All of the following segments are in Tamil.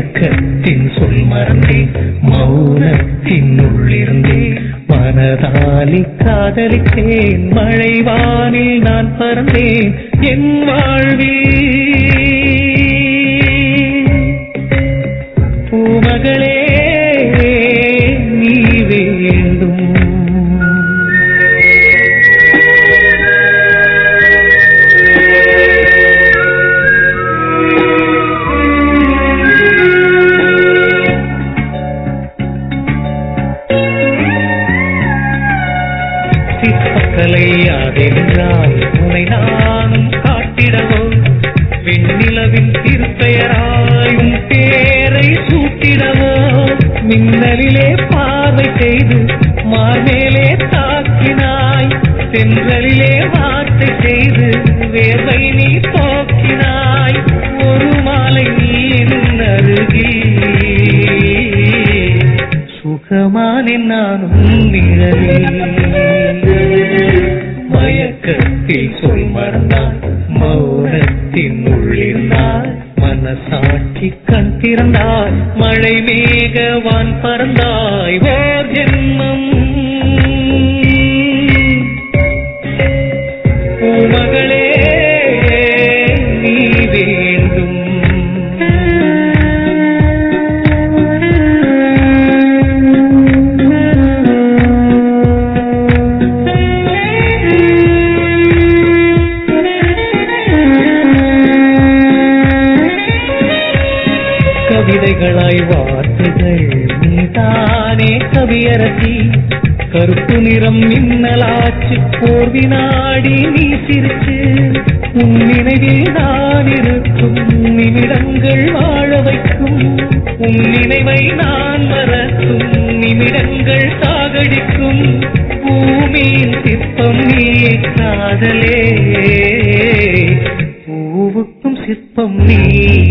மயக்கத்தின் சொல் மறந்தேன் மௌனத்தின் உள்ளிருந்தேன் மனதாலி காதலித்தேன் மழைவானில் நான் பறந்தேன் என் வாழ்வில் பூமகளே நீ வேண்டும் சிற்பக்கலை அதென்றால் உனை நானும் காட்டிடவோ வெண்ணிலவின் திருப்பெயராயும் பேரை சூட்டிடவோ மின்னலிலே பார்வை செய்து மார்மேலே தாக்கினாய் சென்றலிலே வார்த்தை செய்து வேர்வை நீ போக்கினாய் ஒரு மாலை நீ என் அருகில் சுகமானேன் நானும் நிழலில் மயக்கத்தில் சொல் மறந்தாய் மௌனத்தின் உள்ளிருந்தாய் மனசாட்சி கண் திறந்தாய் மழை மேகவான் பறந்தாய் ஓர் ஜென்மம் பூமகளே நீ வேண்டும் கவிதைகளாய் வார்த்தைகள் நீதானே கவியரசி கருப்பு நிறம் மின்னலாச்சு போர் வினாடி நீ சிரிச்சு உன் நினைவில் நான் இருக்கும் நிமிடங்கள் வாழ வைக்கும் உன் நினைவை நான் மறக்கும் நிமிடங்கள் சாகடிக்கும் பூமியின் சிற்பம் நீயே காதலே பூவுக்கும் சிற்பம் நீ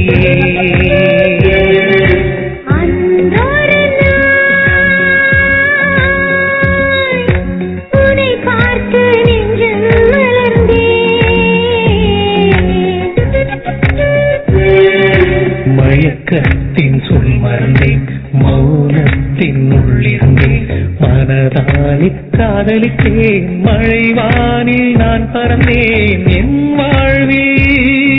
அன்றொரு நாள் உன்னை பார்த்து நெஞ்சம் மலர்ந்தேன். மயக்கத்தின் சொல் மறந்தேன் மௌனத்தின் உள்ளிருந்தேன் மனதாலி காதலித்தேன் மழைவானில் நான் பறந்தேன் என் வாழ்வில்